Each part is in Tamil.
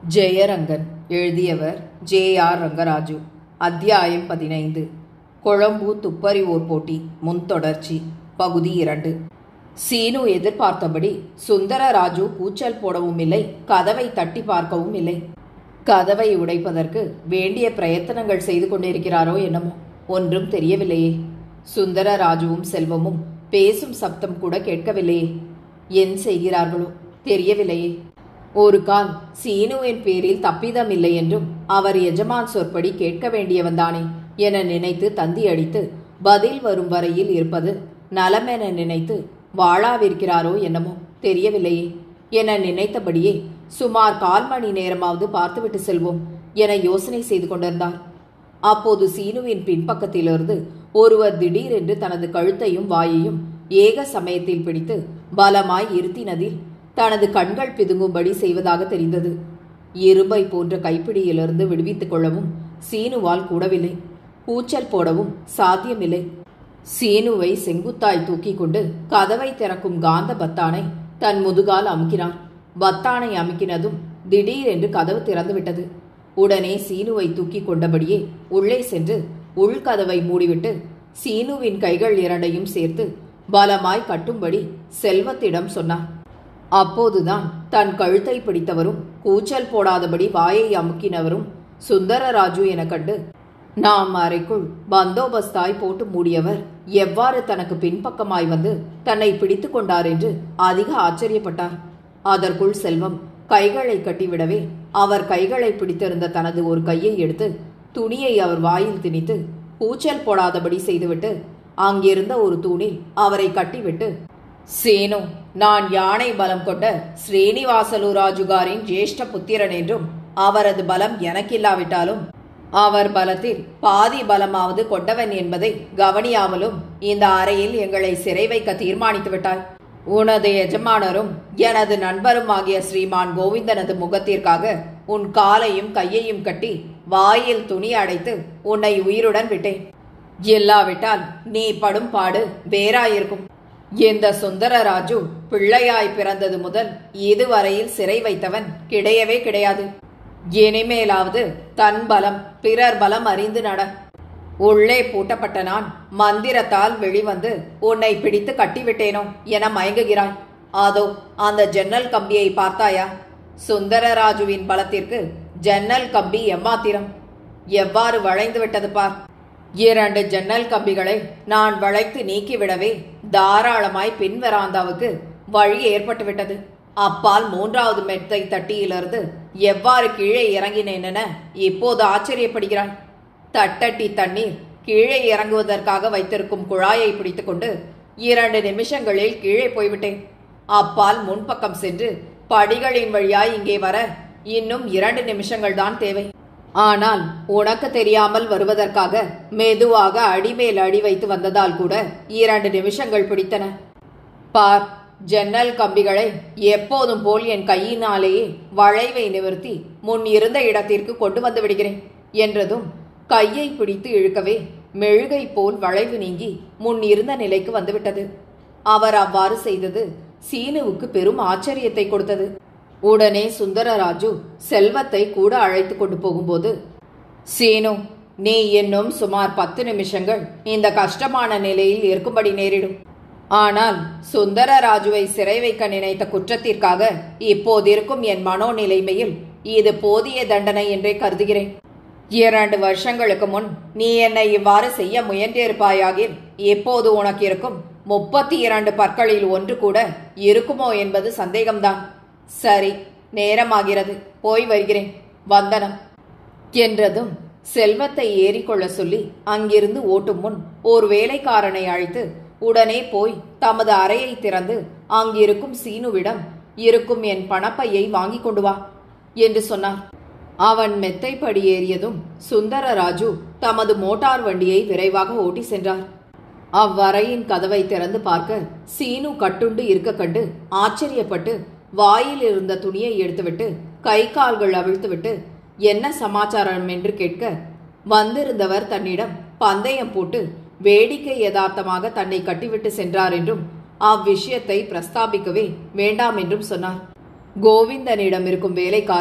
ஜெயரங்கன் எழுதியவர் ஜே ஆர் ரங்கராஜு அத்தியாயம் பதினைந்து கொழம்பு துப்பறிவோர் போட்டி முன்தொடர்ச்சி பகுதி இரண்டு சீனு எதிர்பார்த்தபடி சுந்தரராஜு கூச்சல் போடவும் இல்லை கதவை தட்டி பார்க்கவும் இல்லை கதவை உடைப்பதற்கு வேண்டிய பிரயத்தனங்கள் செய்து கொண்டிருக்கிறாரோ என்னமோ ஒன்றும் தெரியவில்லையே சுந்தரராஜுவும் செல்வமும் பேசும் சப்தம் கூட கேட்கவில்லையே என் செய்கிறார்களோ தெரியவில்லையே ஒரு கால் சீனுவின் பேரில் தப்பிதமில்லை என்றும் அவர் எஜமான் சொற்படி கேட்க வேண்டியவன்தானே என நினைத்து தந்தி அடித்து பதில் வரும் வரையில் இருப்பது நலமென நினைத்து வாழாவிருக்கிறாரோ என்னமோ தெரியவில்லையே என நினைத்தபடியே சுமார் கால் மணி நேரமாவது பார்த்துவிட்டு செல்வோம் என யோசனை செய்து கொண்டிருந்தார் அப்போது சீனுவின் பின்பக்கத்திலிருந்து ஒருவர் திடீரென்று தனது கழுத்தையும் வாயையும் ஏக சமயத்தில் பிடித்து பலமாய் இருத்தினதில் தனது கண்கள் பிதுங்கும்படி செய்வதாக தெரிந்தது இரும்பை போன்ற கைப்பிடியிலிருந்து விடுவித்துக் கொள்ளவும் சீனுவால் கூடவில்லை கூச்சல் போடவும் சாத்தியமில்லை சீனுவை செங்குத்தாய் தூக்கிக் கொண்டு கதவை திறக்கும் காந்த பத்தானை தன் முதுகால் அமுக்கினார் பத்தானை அமுக்கினதும் திடீரென்று கதவு திறந்துவிட்டது உடனே சீனுவை தூக்கிக் கொண்டபடியே உள்ளே சென்று உள்கதவை மூடிவிட்டு சீனுவின் கைகள் இரண்டையும் சேர்த்து பலமாய் கட்டும்படி செல்வத்திடம் சொன்னார் அப்போதுதான் தன் கழுத்தை பிடித்தவரும் கூச்சல் போடாதபடி வாயை அமுக்கினவரும் சுந்தரராஜு என கண்டு நாம் அறைக்குள் பந்தோபஸ்தாய் போட்டு மூடியவர் எவ்வாறு தனக்கு பின்பக்கமாய் வந்து தன்னை பிடித்து கொண்டார் என்று அதிக ஆச்சரியப்பட்டார் அதற்குள் செல்வம் கைகளை கட்டிவிடவே அவர் கைகளை பிடித்திருந்த தனது ஒரு கையை எடுத்து துணியை அவர் வாயில் திணித்து கூச்சல் போடாதபடி செய்துவிட்டு அங்கிருந்த ஒரு தூணில் அவரை கட்டிவிட்டு சேனு நான் யானை பலம் கொண்ட ஸ்ரீனிவாசலுராஜுகாரின் ஜேஷ்ட புத்திரன் என்றும் அவரது பலம் எனக்கில்லாவிட்டாலும் அவர் பலத்தில் பாதி பலமாவது கொண்டவன் என்பதை கவனியாமலும் இந்த அறையில் எங்களை சிறை வைக்க தீர்மானித்து விட்டாய் உனது எஜமானரும் எனது நண்பரும் ஆகிய ஸ்ரீமான் கோவிந்தனது முகத்திற்காக உன் காலையும் கையையும் கட்டி வாயில் துணி அடைத்து உன்னை உயிருடன் விட்டேன் இல்லாவிட்டால் நீ படும் பாடு வேறாயிருக்கும் இந்த சுந்தரராஜு பிள்ளையாய் பிறந்தது முதல் இதுவரையில் சிறை வைத்தவன் கிடையவே கிடையாது இனிமேலாவது தன் பலம் பிறர் பலம் அறிந்து நட உள்ளே பூட்டப்பட்ட நான் மந்திரத்தால் வெளிவந்து உன்னை பிடித்து கட்டிவிட்டேனோ என மயங்குகிறாய் அதோ அந்த ஜன்னல் கம்பியை பார்த்தாயா சுந்தரராஜுவின் பலத்திற்கு ஜன்னல் கம்பி எம்மாத்திரம் எவ்வாறு வளைந்து விட்டது பார் இரண்டு ஜன்னல் கம்பிகளை நான் வளைத்து நீக்கிவிடவே தாராளமாய் பின் வராந்தாவுக்கு வழி ஏற்பட்டு விட்டது அப்பால் மூன்றாவது மெத்தை தட்டியிலிருந்து எவ்வாறு கீழே இறங்கினேன் என இப்போது ஆச்சரியப்படுகிறான் தட்டட்டி தண்ணீர் கீழே இறங்குவதற்காக வைத்திருக்கும் குழாயை பிடித்துக்கொண்டு இரண்டு நிமிஷங்களில் கீழே போய்விட்டேன் அப்பால் முன்பக்கம் சென்று படிகளின் வழியாய் இங்கே வர இன்னும் இரண்டு நிமிஷங்கள் தான் தேவை ஆனால் உனக்கு தெரியாமல் வருவதற்காக மெதுவாக அடிமேல் அடி வைத்து வந்ததால் கூட இரண்டு நிமிஷங்கள் பிடித்தன பார் ஜன்னல் கம்பிகளை எப்போதும் போல் என் கையினாலேயே வளைவை நிவர்த்தி முன் இருந்த இடத்திற்கு கொண்டு வந்து விடுகிறேன் என்றதும் கையை பிடித்து இழுக்கவே மெழுகை போல் வளைவு நீங்கி முன் இருந்த நிலைக்கு வந்துவிட்டது அவர் அவ்வாறு செய்தது சீனுவுக்கு பெரும் ஆச்சரியத்தை கொடுத்தது உடனே சுந்தரராஜு செல்வத்தை கூட அழைத்து கொண்டு போகும்போது சீனு நீ இன்னும் சுமார் பத்து நிமிஷங்கள் இந்த கஷ்டமான நிலையில் இருக்கும்படி நேரிடும் ஆனால் சுந்தரராஜுவை சிறை வைக்க நினைத்த குற்றத்திற்காக இப்போதிருக்கும் என் மனோநிலைமையில் இது போதிய தண்டனை என்றே கருதுகிறேன் இரண்டு வருஷங்களுக்கு முன் நீ என்னை இவ்வாறு செய்ய முயன்றிருப்பாயாகில் இப்போது உனக்கு இருக்கும் முப்பத்தி இரண்டு பற்களில் ஒன்று கூட இருக்குமோ என்பது சந்தேகம்தான் சரி நேரமாகிறது போய் வருகிறேன் வந்தனம் என்றதும் செல்வத்தை ஏறிக்கொள்ள சொல்லி அங்கிருந்து ஓட்டும் முன் ஒரு வேலைக்காரனை அழைத்து உடனே போய் தமது அறையை திறந்து அங்கிருக்கும் சீனுவிடம் இருக்கும் என் பணப்பையை வாங்கி கொண்டு வா என்று சொன்னார் அவன் மெத்தைப்படி ஏறியதும் சுந்தரராஜு தமது மோட்டார் வண்டியை விரைவாக ஓட்டி சென்றார் அவ்வறையின் கதவை திறந்து பார்க்க சீனு கட்டுண்டு இருக்க கண்டு ஆச்சரியப்பட்டு வாயில் இருந்த துணியை எடுத்துவிட்டு கை கால்கள் அவிழ்த்துவிட்டு என்ன சமாச்சாரம் என்று கேட்க வந்திருந்தவர் தன்னிடம் பந்தயம் போட்டு வேடிக்கை யதார்த்தமாக தன்னை கட்டிவிட்டு சென்றார் என்றும் அவ்விஷயத்தை பிரஸ்தாபிக்கவே வேண்டாம் என்றும் சொன்னார் கோவிந்தனிடம் இருக்கும் வேலைக்காரர்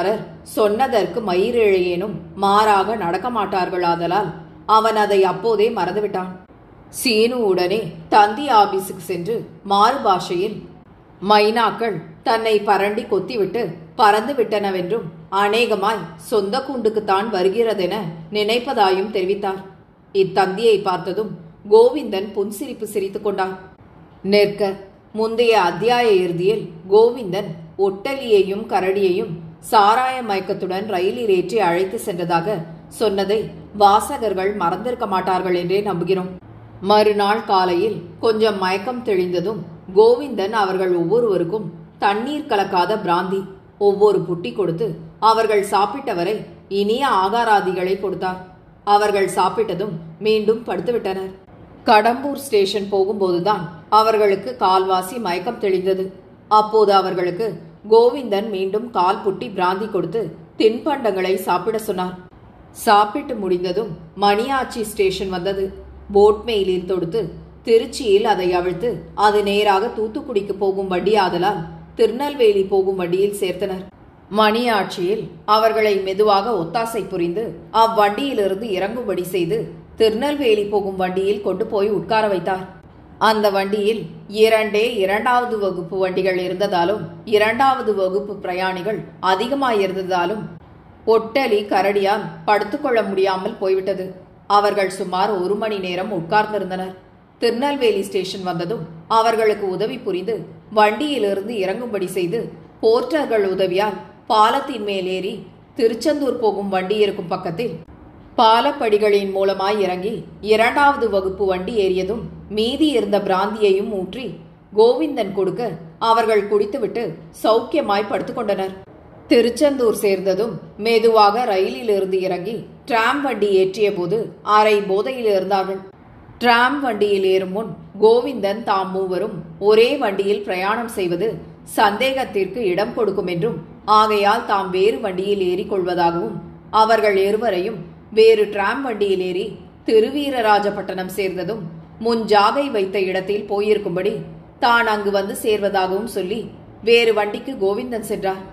சொன்னதற்கு மயிரிழையேனும் மாறாக நடக்க மாட்டார்களாதலால் அவன் அதை அப்போதே மறந்துவிட்டான் சீனு உடனே தந்தி ஆபீஸுக்கு சென்று மாறு பாஷையில் மைனாக்கள் தன்னை பரண்டி கொத்திவிட்டு பறந்து விட்டனவென்றும் அநேகமாய் சொந்த கூண்டுக்குத்தான் வருகிறதென நினைப்பதாயும் தெரிவித்தார் இத்தந்தியை பார்த்ததும் கோவிந்தன் புன்சிரிப்பு சிரித்துக் கொண்டான் நிற்க முந்தைய அத்தியாய இறுதியில் கோவிந்தன் ஒட்டலியையும் கரடியையும் சாராய மயக்கத்துடன் ரயிலில் ஏற்றி அழைத்து சென்றதாக சொன்னதை வாசகர்கள் மறந்திருக்க மாட்டார்கள் என்றே நம்புகிறோம் மறுநாள் காலையில் கொஞ்சம் மயக்கம் தெளிந்ததும் கோவிந்தன் அவர்கள் ஒவ்வொருவருக்கும் தண்ணீர் கலக்காத பிராந்தி ஒவ்வொரு புட்டி கொடுத்து அவர்கள் சாப்பிட்டவரை இனிய ஆகாராதிகளை கொடுத்தார் அவர்கள் சாப்பிட்டதும் மீண்டும் படுத்துவிட்டனர் கடம்பூர் ஸ்டேஷன் போகும்போதுதான் அவர்களுக்கு கால்வாசி மயக்கம் தெளிந்தது அப்போது அவர்களுக்கு கோவிந்தன் மீண்டும் கால் புட்டி பிராந்தி கொடுத்து தின்பண்டங்களை சாப்பிட சொன்னார் சாப்பிட்டு முடிந்ததும் மணியாச்சி ஸ்டேஷன் வந்தது போட் மெயிலில் தொடுத்து திருச்சியில் அதை அவிழ்த்து அது நேராக தூத்துக்குடிக்கு போகும் வண்டி ஆதலால் திருநெல்வேலி போகும் வண்டியில் சேர்த்தனர் மணியாட்சியில் அவர்களை மெதுவாக ஒத்தாசை புரிந்து அவ்வண்டியிலிருந்து இறங்கும்படி செய்து திருநெல்வேலி போகும் வண்டியில் கொண்டு போய் உட்கார வைத்தார் அந்த வண்டியில் இரண்டே இரண்டாவது வகுப்பு வண்டிகள் இருந்ததாலும் இரண்டாவது வகுப்பு பிரயாணிகள் அதிகமாயிருந்ததாலும் ஒட்டலி கரடியால் படுத்துக்கொள்ள முடியாமல் போய்விட்டது அவர்கள் சுமார் ஒரு மணி நேரம் உட்கார்ந்திருந்தனர் திருநெல்வேலி ஸ்டேஷன் வந்ததும் அவர்களுக்கு உதவி புரிந்து வண்டியிலிருந்து இறங்கும்படி செய்து போர்ட்டர்கள் உதவியால் பாலத்தின் மேல் ஏறி திருச்செந்தூர் போகும் வண்டி இருக்கும் பக்கத்தில் பாலப்படிகளின் மூலமாய் இறங்கி இரண்டாவது வகுப்பு வண்டி ஏறியதும் மீதி இருந்த பிராந்தியையும் ஊற்றி கோவிந்தன் கொடுக்க அவர்கள் குடித்துவிட்டு சௌக்கியமாய் படுத்துக்கொண்டனர் திருச்செந்தூர் சேர்ந்ததும் மெதுவாக ரயிலிலிருந்து இறங்கி டிராம் வண்டி ஏற்றிய போது அரை போதையில் இருந்தார்கள் டிராம் வண்டியில் ஏறும் முன் கோவிந்தன் தாம் மூவரும் ஒரே வண்டியில் பிரயாணம் செய்வது சந்தேகத்திற்கு இடம் கொடுக்கும் என்றும் ஆகையால் தாம் வேறு வண்டியில் ஏறிக்கொள்வதாகவும் அவர்கள் இருவரையும் வேறு டிராம் வண்டியில் ஏறி திருவீரராஜபட்டணம் சேர்ந்ததும் முன் ஜாகை வைத்த இடத்தில் போயிருக்கும்படி தான் அங்கு வந்து சேர்வதாகவும் சொல்லி வேறு வண்டிக்கு கோவிந்தன் சென்றார்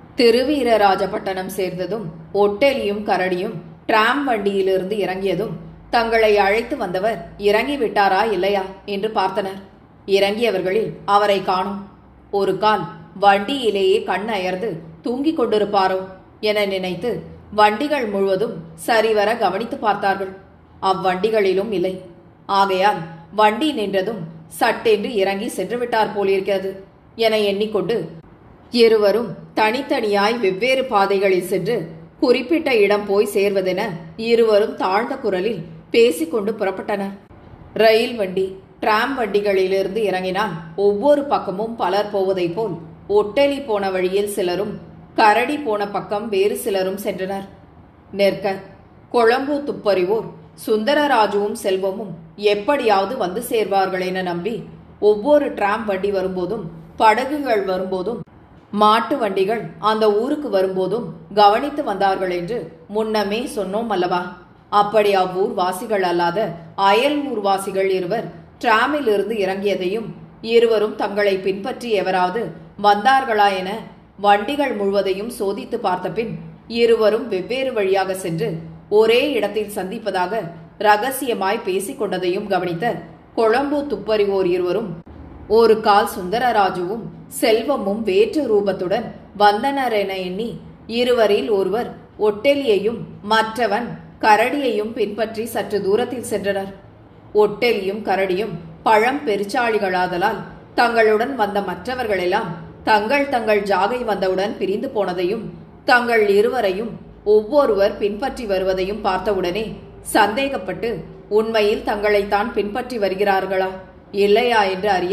திருவீரராஜபட்டணம் சேர்ந்ததும் ஒட்டெலியும் கரடியும் டிராம் வண்டியிலிருந்து இறங்கியதும் தங்களை அழைத்து வந்தவர் இறங்கி விட்டாரா இல்லையா என்று பார்த்தனர் இறங்கியவர்களில் அவரை காணும் ஒரு கால் வண்டியிலேயே கண் அயர்ந்து தூங்கிக் கொண்டிருப்பாரோ என நினைத்து வண்டிகள் முழுவதும் சரிவர கவனித்து பார்த்தார்கள் அவ்வண்டிகளிலும் இல்லை ஆகையால் வண்டி நின்றதும் சட்டென்று இறங்கி சென்று விட்டார் போலிருக்கிறது என எண்ணிக்கொண்டு இருவரும் தனித்தனியாய் வெவ்வேறு பாதைகளில் சென்று குறிப்பிட்ட இடம் போய் சேர்வதென இருவரும் தாழ்ந்த குரலில் பேசிக்கொண்டு புறப்பட்டனர் ரயில் வண்டி டிராம் வண்டிகளிலிருந்து இறங்கினால் ஒவ்வொரு பக்கமும் பலர் போவதைப் போல் ஒட்டலி போன வழியில் சிலரும் கரடி போன பக்கம் வேறு சிலரும் சென்றனர் நிற்க கொழம்பு துப்பறிவோர் சுந்தரராஜுவும் செல்வமும் எப்படியாவது வந்து சேர்வார்கள் என நம்பி ஒவ்வொரு டிராம் வண்டி வரும்போதும் படகுகள் வரும்போதும் மாட்டு வண்டிகள் அந்த ஊருக்கு வரும்போதும் கவனித்து வந்தார்கள் என்று முன்னமே சொன்னோம் அல்லவா அப்படி அவ்வூர் வாசிகள் அல்லாத அயல் ஊர் வாசிகள் இருவர் டிராமில் இருந்து இறங்கியதையும் இருவரும் தங்களை பின்பற்றி எவராவது வந்தார்களா என வண்டிகள் முழுவதையும் சோதித்து பார்த்த பின் இருவரும் வெவ்வேறு வழியாக சென்று ஒரே இடத்தில் சந்திப்பதாக ரகசியமாய் பேசிக் கொண்டதையும் கவனித்த கொழம்பு துப்பறிவோர் இருவரும் ஒரு கால் சுந்தரராஜுவும் செல்வமும் வேற்று ரூபத்துடன் வந்தனர் என எண்ணி இருவரில் ஒருவர் ஒட்டெலியையும் மற்றவன் கரடியையும் பின்பற்றி சற்று தூரத்தில் சென்றனர் ஒட்டெலியும் கரடியும் பழம் பெருச்சாளிகளாதலால் தங்களுடன் வந்த மற்றவர்களெல்லாம் தங்கள் தங்கள் ஜாகை வந்தவுடன் பிரிந்து போனதையும் தங்கள் இருவரையும் ஒவ்வொருவர் பின்பற்றி வருவதையும் பார்த்தவுடனே சந்தேகப்பட்டு உண்மையில் தங்களைத்தான் பின்பற்றி வருகிறார்களா இல்லையா என்று அறிய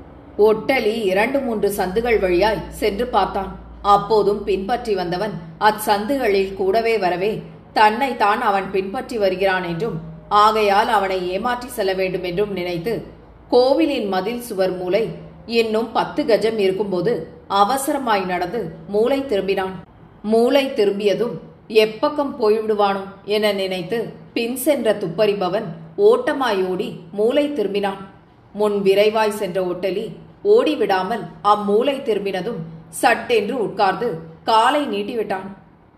ஒட்டலி இரண்டு மூன்று சந்துகள் வழியாய் சென்று பார்த்தான் அப்போதும் பின்பற்றி வந்தவன் அச்சந்துகளில் கூடவே வரவே தன்னை தான் அவன் பின்பற்றி வருகிறான் என்றும் ஆகையால் அவனை ஏமாற்றி செல்ல வேண்டும் என்றும் நினைத்து கோவிலின் மதில் சுவர் மூலை இன்னும் பத்து கஜம் இருக்கும்போது அவசரமாய் நடந்து மூளை திரும்பினான் மூளை திரும்பியதும் எப்பக்கம் போய்விடுவானோ என நினைத்து பின் சென்ற துப்பறிபவன் ஓட்டமாய் ஓடி மூளை திரும்பினான் முன் விரைவாய் சென்ற ஒட்டலி ஓடிவிடாமல் அம்மூலை திரும்பினதும் சட்டென்று உட்கார்ந்து காலை நீட்டிவிட்டான்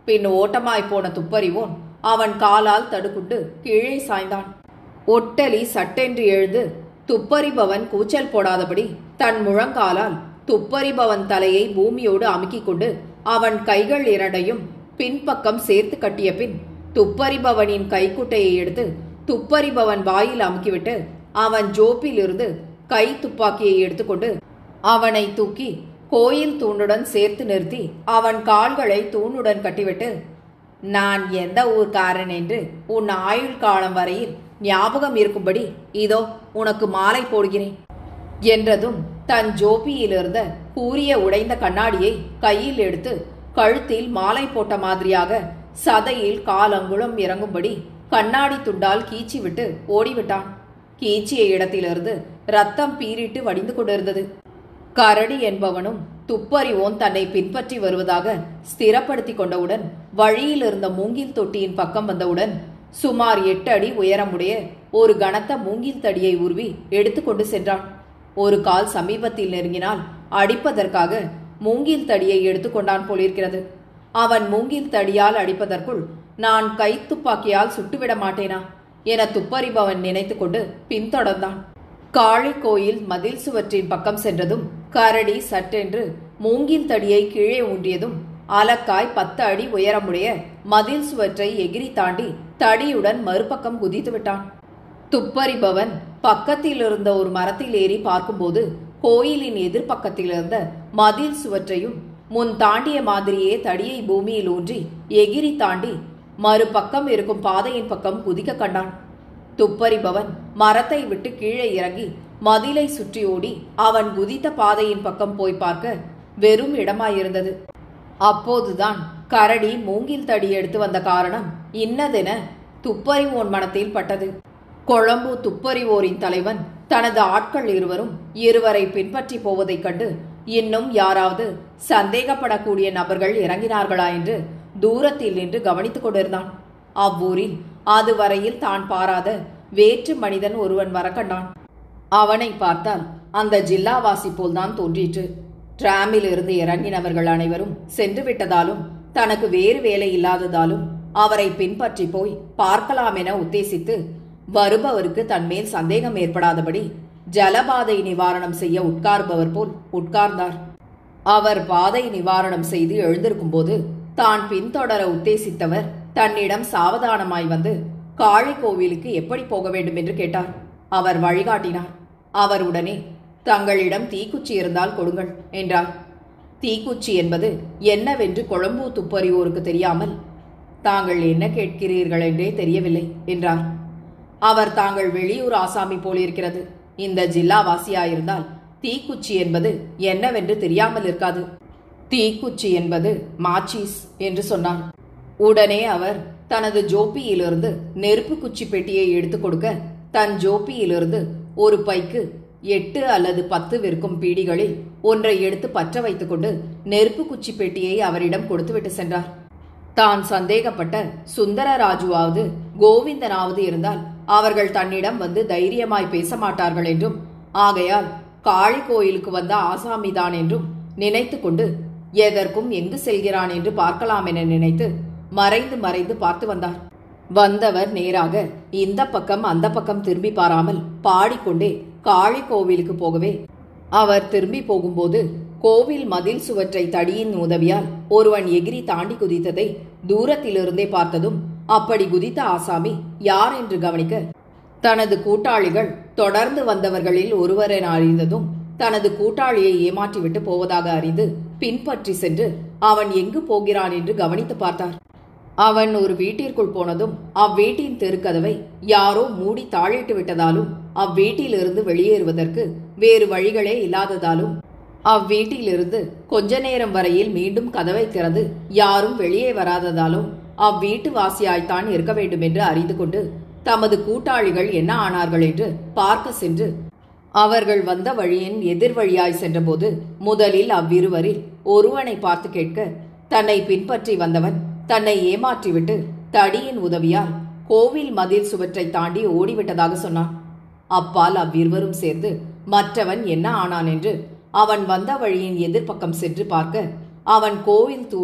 பின் ஓட்டமாய் போன துப்பறிவோன் அவன் காலால் தடுக்குண்டு கீழே சாய்ந்தான் ஒட்டலி சட்டென்று எழுந்து துப்பறிபவன் கூச்சல் போடாதபடி தன் முழங்காலால் துப்பறிபவன் தலையை பூமியோடு அமுக்கிக் கொண்டு அவன் கைகள் இரண்டையும் பின்பக்கம் சேர்த்து கட்டிய பின் துப்பறிபவனின் கைக்குட்டையை எடுத்து துப்பறிபவன் வாயில் அமுக்கிவிட்டு அவன் ஜோப்பிலிருந்து கை துப்பாக்கியை எடுத்துக்கொண்டு அவனை தூக்கி கோயில் தூணுடன் சேர்த்து நிறுத்தி அவன் கால்களை தூணுடன் கட்டிவிட்டு நான் எந்த ஊர்க்காரன் என்று உன் ஆயுள் காலம் வரையில் ஞாபகம் இருக்கும்படி இதோ உனக்கு மாலை போடுகிறேன் என்றதும் தன் ஜோப்பியிலிருந்த கூரிய உடைந்த கண்ணாடியை கையில் எடுத்து கழுத்தில் மாலை போட்ட மாதிரியாக சதையில் காலங்குளம் இறங்கும்படி கண்ணாடி துண்டால் கீச்சி விட்டு ஓடிவிட்டான் கீச்சிய இடத்திலிருந்து ரத்தம் பீறிட்டு வடிந்து கொண்டிருந்தது கரடி என்பவனும் துப்பறிவோன் தன்னை பின்பற்றி வருவதாக ஸ்திரப்படுத்திக் கொண்டவுடன் வழியில் இருந்த மூங்கில் தொட்டியின் பக்கம் வந்தவுடன் சுமார் எட்டு அடி உயரமுடைய ஒரு கனத்த மூங்கில் தடியை உருவி எடுத்துக்கொண்டு சென்றான் ஒரு கால் சமீபத்தில் நெருங்கினால் அடிப்பதற்காக மூங்கில் தடியை எடுத்துக்கொண்டான் போலிருக்கிறது அவன் மூங்கில் தடியால் அடிப்பதற்குள் நான் கை துப்பாக்கியால் சுட்டுவிட மாட்டேனா என துப்பறிபவன் நினைத்துக் கொண்டு பின்தொடர்ந்தான் காளி கோயில் மதில் சுவற்றின் பக்கம் சென்றதும் கரடி சட்டென்று மூங்கில் தடியை கீழே ஊன்றியதும் அலக்காய் பத்து அடி உயரமுடைய மதில் சுவற்றை எகிரி தாண்டி தடியுடன் மறுபக்கம் குதித்து விட்டான் துப்பறிபவன் பக்கத்தில் இருந்த ஒரு மரத்தில் ஏறி பார்க்கும்போது கோயிலின் எதிர்ப்பக்கத்தில் இருந்த மதில் சுவற்றையும் முன் தாண்டிய மாதிரியே தடியை பூமியில் ஊன்றி எகிரி தாண்டி மறுபக்கம் இருக்கும் பாதையின் பக்கம் குதிக்க கண்டான் துப்பறிபவன் மரத்தை விட்டு கீழே இறங்கி மதிலை சுற்றி ஓடி அவன் குதித்த பாதையின் பக்கம் போய் பார்க்க வெறும் இடமாயிருந்தது அப்போதுதான் கரடி மூங்கில் தடி எடுத்து வந்த காரணம் இன்னதென துப்பறிவோன் மனத்தில் பட்டது கொழம்பு துப்பறிவோரின் தலைவன் தனது ஆட்கள் இருவரும் இருவரை பின்பற்றி போவதைக் கண்டு இன்னும் யாராவது சந்தேகப்படக்கூடிய நபர்கள் இறங்கினார்களா என்று தூரத்தில் நின்று கவனித்துக் கொண்டிருந்தான் அவ்வூரில் அதுவரையில் தான் பாராத வேற்று மனிதன் ஒருவன் வர கண்டான் அவனை பார்த்தால் அந்த ஜில்லாவாசி போல்தான் தோன்றிற்று டிராமில் இருந்து இறங்கினவர்கள் அனைவரும் சென்று விட்டதாலும் தனக்கு வேறு வேலை இல்லாததாலும் அவரை பின்பற்றி போய் பார்க்கலாம் என உத்தேசித்து வருபவருக்கு தன்மேல் சந்தேகம் ஏற்படாதபடி ஜலபாதை நிவாரணம் செய்ய உட்கார்பவர் போல் உட்கார்ந்தார் அவர் பாதை நிவாரணம் செய்து எழுந்திருக்கும்போது தான் பின்தொடர உத்தேசித்தவர் தன்னிடம் சாவதானமாய் வந்து காளி கோவிலுக்கு எப்படி போக வேண்டும் என்று கேட்டார் அவர் வழிகாட்டினார் அவர் உடனே தங்களிடம் தீக்குச்சி இருந்தால் கொடுங்கள் என்றார் தீக்குச்சி என்பது என்னவென்று கொழம்பு துப்பறிவோருக்கு தெரியாமல் தாங்கள் என்ன கேட்கிறீர்கள் என்றே தெரியவில்லை என்றார் அவர் தாங்கள் வெளியூர் ஆசாமி போலிருக்கிறது இந்த ஜில்லாவாசியாயிருந்தால் தீக்குச்சி என்பது என்னவென்று தெரியாமல் இருக்காது தீக்குச்சி என்பது மாச்சீஸ் என்று சொன்னார் உடனே அவர் தனது ஜோப்பியிலிருந்து நெருப்பு குச்சி பெட்டியை எடுத்துக் கொடுக்க தன் ஜோப்பியிலிருந்து ஒரு பைக்கு எட்டு அல்லது பத்து விற்கும் பீடிகளில் ஒன்றை எடுத்து பற்ற வைத்துக்கொண்டு நெருப்பு குச்சி பெட்டியை அவரிடம் கொடுத்துவிட்டு சென்றார் தான் சந்தேகப்பட்ட சுந்தரராஜுவாவது கோவிந்தனாவது இருந்தால் அவர்கள் தன்னிடம் வந்து தைரியமாய் பேச மாட்டார்கள் என்றும் ஆகையால் காளி கோயிலுக்கு வந்த ஆசாமிதான் என்றும் நினைத்து கொண்டு எதற்கும் எங்கு செல்கிறான் என்று பார்க்கலாம் என நினைத்து மறைந்து மறைந்து பார்த்து வந்தார் வந்தவர் நேராக இந்த பக்கம் அந்த பக்கம் திரும்பி பாராமல் பாடிக்கொண்டே காளி கோவிலுக்கு போகவே அவர் திரும்பி போகும்போது கோவில் மதில் சுவற்றை தடியின் உதவியால் ஒருவன் எகிரி தாண்டி குதித்ததை தூரத்திலிருந்தே பார்த்ததும் அப்படி குதித்த ஆசாமி யார் என்று கவனிக்க தனது கூட்டாளிகள் தொடர்ந்து வந்தவர்களில் ஒருவர் என அறிந்ததும் தனது கூட்டாளியை ஏமாற்றிவிட்டு போவதாக அறிந்து பின்பற்றி சென்று அவன் எங்கு போகிறான் என்று கவனித்து பார்த்தார் அவன் ஒரு வீட்டிற்குள் போனதும் அவ்வீட்டின் தெருக்கதவை யாரோ மூடி தாழிட்டு விட்டதாலும் அவ்வீட்டிலிருந்து வெளியேறுவதற்கு வேறு வழிகளே இல்லாததாலும் அவ்வீட்டிலிருந்து கொஞ்ச நேரம் வரையில் மீண்டும் கதவை திறந்து யாரும் வெளியே வராததாலும் அவ்வீட்டு வாசியாய்த்தான் இருக்க வேண்டும் என்று அறிந்து கொண்டு தமது கூட்டாளிகள் என்ன ஆனார்கள் என்று பார்க்க சென்று அவர்கள் வந்த வழியின் எதிர் வழியாய் சென்றபோது முதலில் அவ்விருவரில் ஒருவனை பார்த்து கேட்க தன்னை பின்பற்றி வந்தவன் தன்னை ஏமாற்றிவிட்டு தடியின் உதவியால் கோவில் மதில் சுவற்றை தாண்டி ஓடிவிட்டதாக சொன்னான் அப்பால் அவ்விருவரும் சேர்ந்து மற்றவன் என்ன ஆனான் என்று அவன் வந்த வழியின் எதிர்ப்பக்கம் சென்று பார்க்க அவன் கோவில் தூணில்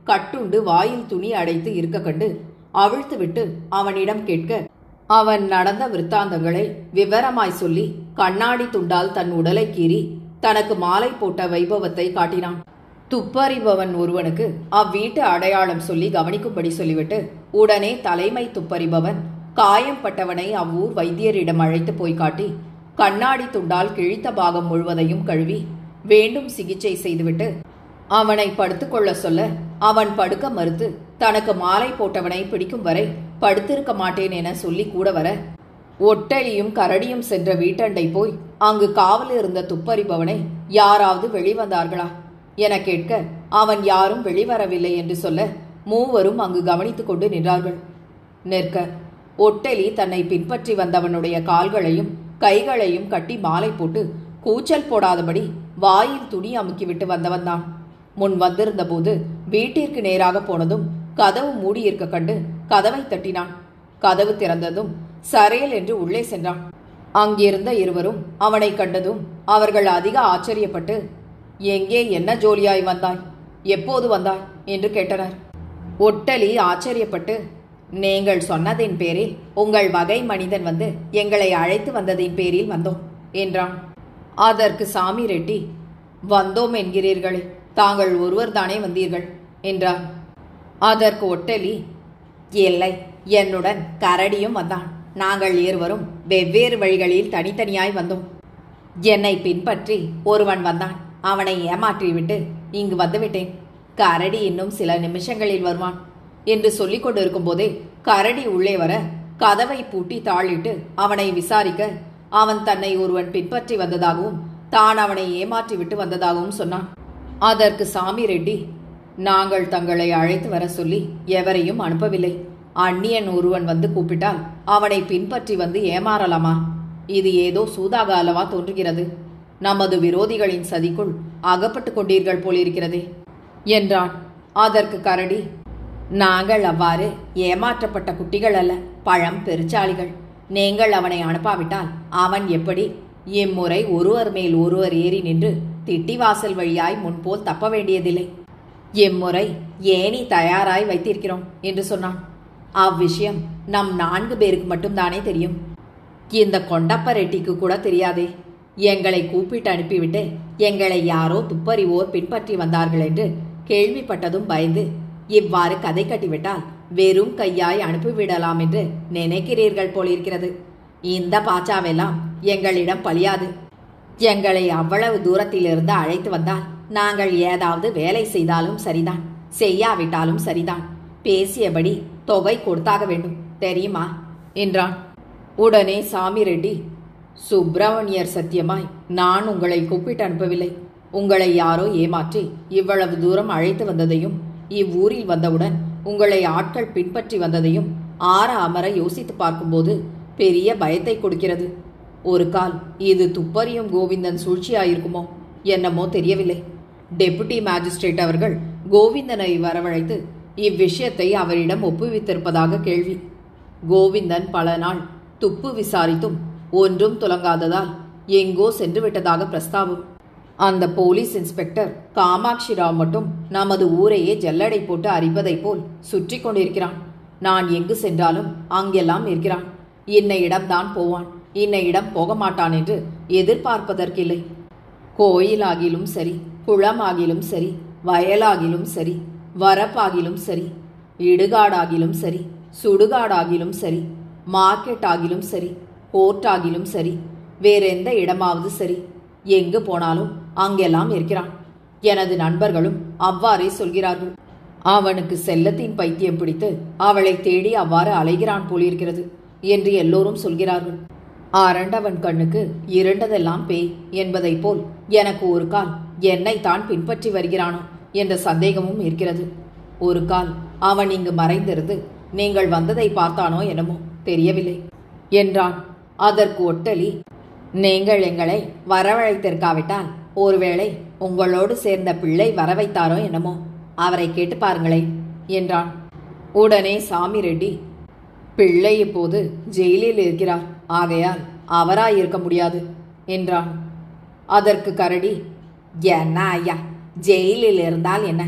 கட்டுண்டு வாயில் துணி அடைத்து இருக்க கண்டு அவிழ்த்து விட்டு அவனிடம் கேட்க அவன் நடந்த விருத்தாந்தங்களை விவரமாய் சொல்லி கண்ணாடி துண்டால் தன் உடலை கீறி தனக்கு மாலை போட்ட வைபவத்தை காட்டினான் துப்பறிபவன் ஒருவனுக்கு அவ்வீட்டு அடையாளம் சொல்லி கவனிக்கும்படி சொல்லிவிட்டு உடனே தலைமை துப்பறிபவன் காயம்பட்டவனை அவ்வூர் வைத்தியரிடம் அழைத்து போய் காட்டி கண்ணாடி துண்டால் கிழித்த பாகம் முழுவதையும் கழுவி வேண்டும் சிகிச்சை செய்துவிட்டு அவனை படுத்துக்கொள்ள சொல்ல அவன் படுக்க மறுத்து தனக்கு மாலை போட்டவனை பிடிக்கும் வரை படுத்திருக்க மாட்டேன் என சொல்லி கூட வர ஒட்டலியும் கரடியும் சென்ற வீட்டண்டை போய் அங்கு காவல் இருந்த துப்பறிபவனை யாராவது வெளிவந்தார்களா என கேட்க அவன் யாரும் வெளிவரவில்லை என்று சொல்ல மூவரும் அங்கு கவனித்துக் கொண்டு நின்றார்கள் நிற்க ஒட்டலி தன்னை பின்பற்றி வந்தவனுடைய கால்களையும் கைகளையும் கட்டி மாலை போட்டு கூச்சல் போடாதபடி வாயில் துணி அமுக்கிவிட்டு வந்தவன்தான் முன் வந்திருந்தபோது வீட்டிற்கு நேராக போனதும் கதவு மூடியிருக்க கண்டு கதவை தட்டினான் கதவு திறந்ததும் சரையல் என்று உள்ளே சென்றான் அங்கிருந்த இருவரும் அவனை கண்டதும் அவர்கள் அதிக ஆச்சரியப்பட்டு எங்கே என்ன ஜோலியாய் வந்தாய் எப்போது வந்தாய் என்று கேட்டனர் ஒட்டலி ஆச்சரியப்பட்டு நீங்கள் சொன்னதின் பேரில் உங்கள் வகை மனிதன் வந்து எங்களை அழைத்து வந்ததின் பேரில் வந்தோம் என்றான் அதற்கு சாமி ரெட்டி வந்தோம் என்கிறீர்களே தாங்கள் ஒருவர் தானே வந்தீர்கள் என்றார் அதற்கு ஒட்டலி இல்லை என்னுடன் கரடியும் வந்தான் நாங்கள் இருவரும் வெவ்வேறு வழிகளில் தனித்தனியாய் வந்தோம் என்னை பின்பற்றி ஒருவன் வந்தான் அவனை ஏமாற்றிவிட்டு இங்கு வந்துவிட்டேன் கரடி இன்னும் சில நிமிஷங்களில் வருவான் என்று சொல்லிக் கொண்டிருக்கும் போதே கரடி உள்ளே வர கதவை பூட்டி தாளிட்டு அவனை விசாரிக்க அவன் தன்னை ஒருவன் பின்பற்றி வந்ததாகவும் தான் அவனை ஏமாற்றி விட்டு வந்ததாகவும் சொன்னான் அதற்கு சாமி ரெட்டி நாங்கள் தங்களை அழைத்து வர சொல்லி எவரையும் அனுப்பவில்லை அந்நியன் ஒருவன் வந்து கூப்பிட்டால் அவனை பின்பற்றி வந்து ஏமாறலாமா இது ஏதோ சூதாக அல்லவா தோன்றுகிறது நமது விரோதிகளின் சதிக்குள் அகப்பட்டு கொண்டீர்கள் போலிருக்கிறதே என்றான் அதற்கு கரடி நாங்கள் அவ்வாறு ஏமாற்றப்பட்ட குட்டிகள் அல்ல பழம் பெருச்சாளிகள் நீங்கள் அவனை அனுப்பாவிட்டால் அவன் எப்படி இம்முறை ஒருவர் மேல் ஒருவர் ஏறி நின்று திட்டிவாசல் வழியாய் முன்போல் தப்ப வேண்டியதில்லை இம்முறை ஏனி தயாராய் வைத்திருக்கிறோம் என்று சொன்னான் அவ்விஷயம் நம் நான்கு பேருக்கு மட்டும்தானே தெரியும் இந்த கொண்டப்ப ரெட்டிக்கு கூட தெரியாதே எங்களை கூப்பிட்டு அனுப்பிவிட்டு எங்களை யாரோ துப்பறிவோர் பின்பற்றி வந்தார்கள் என்று கேள்விப்பட்டதும் பயந்து இவ்வாறு கதை கட்டிவிட்டால் வெறும் கையாய் அனுப்பிவிடலாம் என்று நினைக்கிறீர்கள் போலிருக்கிறது இந்த பாச்சாவெல்லாம் எங்களிடம் பழியாது எங்களை அவ்வளவு தூரத்திலிருந்து அழைத்து வந்தால் நாங்கள் ஏதாவது வேலை செய்தாலும் சரிதான் செய்யாவிட்டாலும் சரிதான் பேசியபடி தொகை கொடுத்தாக வேண்டும் தெரியுமா என்றான் உடனே சாமி ரெட்டி சுப்பிரமணியர் சத்தியமாய் நான் உங்களை கூப்பிட்டு அனுப்பவில்லை உங்களை யாரோ ஏமாற்றி இவ்வளவு தூரம் அழைத்து வந்ததையும் இவ்வூரில் வந்தவுடன் உங்களை ஆட்கள் பின்பற்றி வந்ததையும் ஆற அமர யோசித்து பார்க்கும்போது பெரிய பயத்தை கொடுக்கிறது ஒரு கால் இது துப்பறியும் கோவிந்தன் சூழ்ச்சியாயிருக்குமோ என்னமோ தெரியவில்லை டெபுட்டி மேஜிஸ்ட்ரேட் அவர்கள் கோவிந்தனை வரவழைத்து இவ்விஷயத்தை அவரிடம் ஒப்புவித்திருப்பதாக கேள்வி கோவிந்தன் பல நாள் துப்பு விசாரித்தும் ஒன்றும் துலங்காததால் எங்கோ சென்று விட்டதாக பிரஸ்தாபம் அந்த போலீஸ் இன்ஸ்பெக்டர் காமாட்சி ராவ் மட்டும் நமது ஊரையே ஜல்லடை போட்டு அரிப்பதைப் போல் சுற்றி கொண்டிருக்கிறான் நான் எங்கு சென்றாலும் அங்கெல்லாம் இருக்கிறான் இன்ன இடம்தான் போவான் இன்ன இடம் போக மாட்டான் என்று எதிர்பார்ப்பதற்கில்லை கோயிலாகிலும் சரி குளமாகிலும் சரி வயலாகிலும் சரி வரப்பாகிலும் சரி இடுகாடாகிலும் சரி சுடுகாடாகிலும் சரி மார்க்கெட் ஆகிலும் சரி கோர்ட் ஆகிலும் சரி வேறெந்த இடமாவது சரி எங்கு போனாலும் அங்கெல்லாம் இருக்கிறான் எனது நண்பர்களும் அவ்வாறே சொல்கிறார்கள் அவனுக்கு செல்லத்தின் பைத்தியம் பிடித்து அவளை தேடி அவ்வாறு அலைகிறான் போலிருக்கிறது என்று எல்லோரும் சொல்கிறார்கள் அரண்டவன் கண்ணுக்கு இருண்டதெல்லாம் பேய் என்பதைப் போல் எனக்கு ஒரு கால் என்னை தான் பின்பற்றி வருகிறானோ என்ற சந்தேகமும் இருக்கிறது ஒரு கால் அவன் இங்கு மறைந்திருந்து நீங்கள் வந்ததை பார்த்தானோ என்னமோ தெரியவில்லை என்றான் அதற்கு ஒட்டலி நீங்கள் எங்களை வரவழைத்திருக்காவிட்டால் ஒருவேளை உங்களோடு சேர்ந்த பிள்ளை வரவைத்தாரோ என்னமோ அவரை கேட்டு பாருங்களேன் என்றான் உடனே சாமி ரெட்டி பிள்ளை இப்போது ஜெயிலில் இருக்கிறார் ஆகையால் அவராய் இருக்க முடியாது என்றான் அதற்கு கரடி என்ன ஐயா ஜெயிலில் இருந்தால் என்ன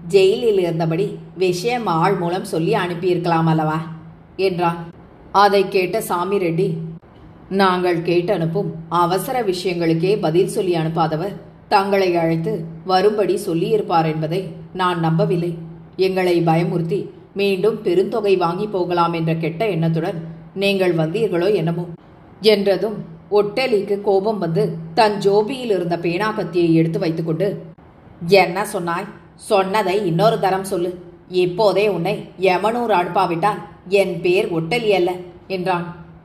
ஜெயிலில் இருந்தபடி விஷயம் ஆள் மூலம் சொல்லி அனுப்பியிருக்கலாம் அல்லவா என்றான் அதை கேட்ட சாமி ரெட்டி நாங்கள் கேட்டு அனுப்பும் அவசர விஷயங்களுக்கே பதில் சொல்லி அனுப்பாதவர் தங்களை அழைத்து வரும்படி சொல்லியிருப்பார் என்பதை நான் நம்பவில்லை எங்களை பயமுறுத்தி மீண்டும் பெருந்தொகை வாங்கி போகலாம் என்ற கெட்ட எண்ணத்துடன் நீங்கள் வந்தீர்களோ என்னமோ என்றதும் ஒட்டலிக்கு கோபம் வந்து தன் ஜோபியில் இருந்த பேனா கத்தியை எடுத்து வைத்துக்கொண்டு என்ன சொன்னாய் சொன்னதை இன்னொரு தரம் சொல்லு இப்போதே உன்னை யமனூர் அனுப்பாவிட்டால் என் பேர் ஒட்டலி அல்ல என்றான்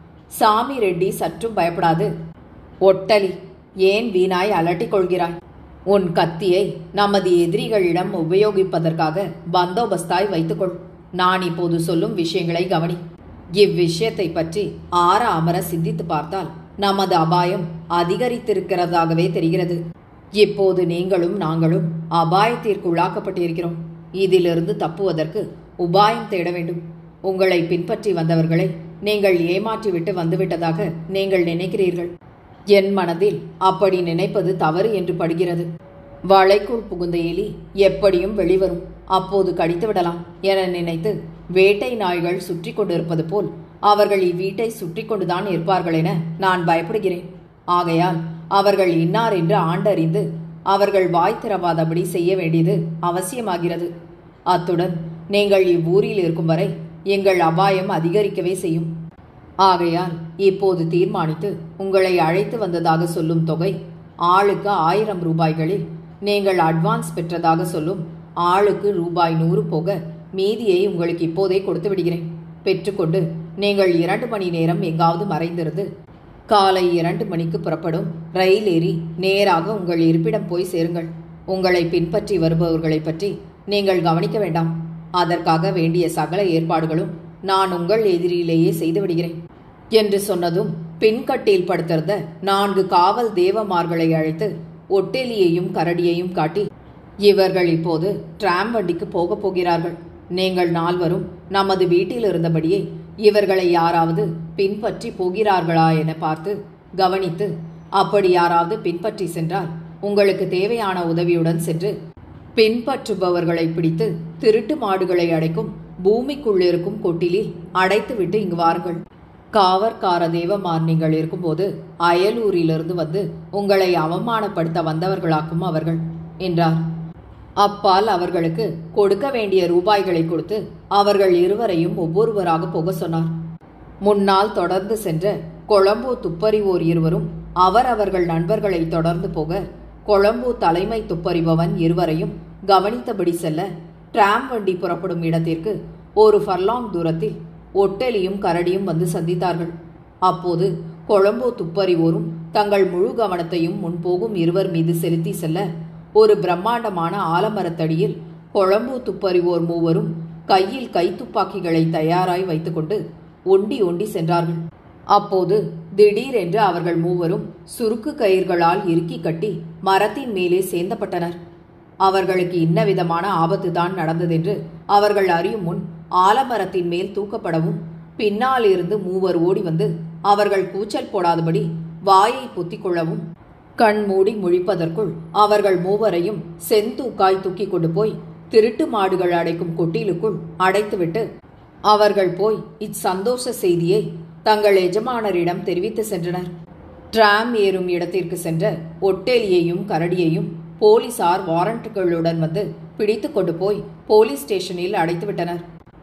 சாமி ரெட்டி சற்றும் பயப்படாது ஒட்டலி ஏன் வீணாய் அலட்டிக் கொள்கிறாய் உன் கத்தியை நமது எதிரிகளிடம் உபயோகிப்பதற்காக பந்தோபஸ்தாய் வைத்துக்கொள் நான் இப்போது சொல்லும் விஷயங்களை கவனி இவ்விஷயத்தை பற்றி ஆற அமர சிந்தித்து பார்த்தால் நமது அபாயம் அதிகரித்திருக்கிறதாகவே தெரிகிறது இப்போது நீங்களும் நாங்களும் அபாயத்திற்குள்ளாக்கப்பட்டிருக்கிறோம் இதிலிருந்து தப்புவதற்கு உபாயம் தேட வேண்டும் உங்களை பின்பற்றி வந்தவர்களை நீங்கள் ஏமாற்றிவிட்டு வந்துவிட்டதாக நீங்கள் நினைக்கிறீர்கள் என் மனதில் அப்படி நினைப்பது தவறு என்று படுகிறது வளைக்குள் புகுந்த எலி எப்படியும் வெளிவரும் அப்போது கடித்து விடலாம் என நினைத்து வேட்டை நாய்கள் சுற்றி கொண்டிருப்பது போல் அவர்கள் இவ்வீட்டை சுற்றி கொண்டுதான் இருப்பார்கள் என நான் பயப்படுகிறேன் ஆகையால் அவர்கள் இன்னார் என்று ஆண்டறிந்து அவர்கள் வாய் திறவாதபடி செய்ய வேண்டியது அவசியமாகிறது அத்துடன் நீங்கள் இவ்வூரில் இருக்கும் வரை எங்கள் அபாயம் அதிகரிக்கவே செய்யும் ஆகையால் இப்போது தீர்மானித்து உங்களை அழைத்து வந்ததாக சொல்லும் தொகை ஆளுக்கு ஆயிரம் ரூபாய்களில் நீங்கள் அட்வான்ஸ் பெற்றதாக சொல்லும் ஆளுக்கு ரூபாய் நூறு போக மீதியை உங்களுக்கு இப்போதே கொடுத்து விடுகிறேன் பெற்றுக்கொண்டு நீங்கள் இரண்டு மணி நேரம் எங்காவது மறைந்திருந்து காலை இரண்டு மணிக்கு புறப்படும் ரயில் ஏறி நேராக உங்கள் இருப்பிடம் போய் சேருங்கள் உங்களை பின்பற்றி வருபவர்களை பற்றி நீங்கள் கவனிக்க வேண்டாம் அதற்காக வேண்டிய சகல ஏற்பாடுகளும் நான் உங்கள் எதிரிலேயே செய்து விடுகிறேன் என்று சொன்னதும் பின்கட்டில் படுத்திருந்த நான்கு காவல் தேவமார்களை அழைத்து ஒட்டெலியையும் கரடியையும் காட்டி இவர்கள் இப்போது டிராம் வண்டிக்கு போகப் போகிறார்கள் நீங்கள் நால்வரும் நமது வீட்டில் இருந்தபடியே இவர்களை யாராவது பின்பற்றி போகிறார்களா என பார்த்து கவனித்து அப்படி யாராவது பின்பற்றி சென்றால் உங்களுக்கு தேவையான உதவியுடன் சென்று பின்பற்றுபவர்களை பிடித்து திருட்டு மாடுகளை அடைக்கும் பூமிக்குள்ளிருக்கும் கொட்டிலில் அடைத்துவிட்டு இங்கு வாருங்கள் காவற்கார தேவமார் நீங்கள் இருக்கும்போது அயலூரிலிருந்து வந்து உங்களை அவமானப்படுத்த வந்தவர்களாக்கும் அவர்கள் என்றார் அப்பால் அவர்களுக்கு கொடுக்க வேண்டிய ரூபாய்களை கொடுத்து அவர்கள் இருவரையும் ஒவ்வொருவராக போக சொன்னார் முன்னால் தொடர்ந்து சென்ற கொழம்பு துப்பறிவோர் இருவரும் அவர் அவர்கள் நண்பர்களை தொடர்ந்து போக கொழம்பு தலைமை துப்பறிபவன் இருவரையும் கவனித்தபடி செல்ல டிராம் வண்டி புறப்படும் இடத்திற்கு ஒரு ஃபர்லாங் தூரத்தில் ஒட்டலியும் கரடியும் வந்து சந்தித்தார்கள் அப்போது கொழம்போ துப்பறிவோரும் தங்கள் முழு கவனத்தையும் முன்போகும் இருவர் மீது செலுத்தி செல்ல ஒரு பிரம்மாண்டமான ஆலமரத்தடியில் கொழம்பு துப்பறிவோர் மூவரும் கையில் கைத்துப்பாக்கிகளை தயாராய் வைத்துக்கொண்டு ஒண்டி ஒண்டி சென்றார்கள் அப்போது திடீரென்று அவர்கள் மூவரும் சுருக்கு கயிர்களால் இறுக்கி கட்டி மரத்தின் மேலே சேர்ந்தப்பட்டனர் அவர்களுக்கு இன்ன விதமான ஆபத்து தான் நடந்ததென்று அவர்கள் அறியும் முன் ஆலமரத்தின் மேல் தூக்கப்படவும் பின்னால் இருந்து மூவர் ஓடி வந்து அவர்கள் கூச்சல் போடாதபடி வாயை பொத்திக் கொள்ளவும் கண் மூடி முழிப்பதற்குள் அவர்கள் மூவரையும் செந்தூக்காய் தூக்கி கொண்டு போய் திருட்டு மாடுகள் அடைக்கும் கொட்டிலுக்குள் அடைத்துவிட்டு அவர்கள் போய் இச்சந்தோஷ செய்தியை தங்கள் எஜமானரிடம் தெரிவித்து சென்றனர் டிராம் ஏறும் இடத்திற்கு சென்ற ஒட்டேலியையும் கரடியையும் போலீசார் வாரண்ட்டுகளுடன் வந்து பிடித்து கொண்டு போய் போலீஸ் ஸ்டேஷனில் அடைத்துவிட்டனர்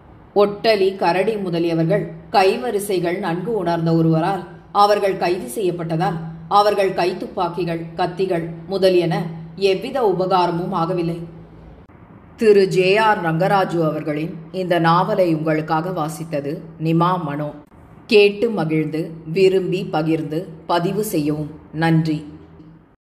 ஒட்டலி கரடி முதலியவர்கள் கைவரிசைகள் நன்கு உணர்ந்த ஒருவரால் அவர்கள் கைது செய்யப்பட்டதால் அவர்கள் கைத்துப்பாக்கிகள் கத்திகள் முதலியன எவ்வித உபகாரமும் ஆகவில்லை திரு ஜே ஆர் ரங்கராஜு அவர்களின் இந்த நாவலை உங்களுக்காக வாசித்தது நிமா மனோ கேட்டு மகிழ்ந்து விரும்பி பகிர்ந்து பதிவு செய்யவும் நன்றி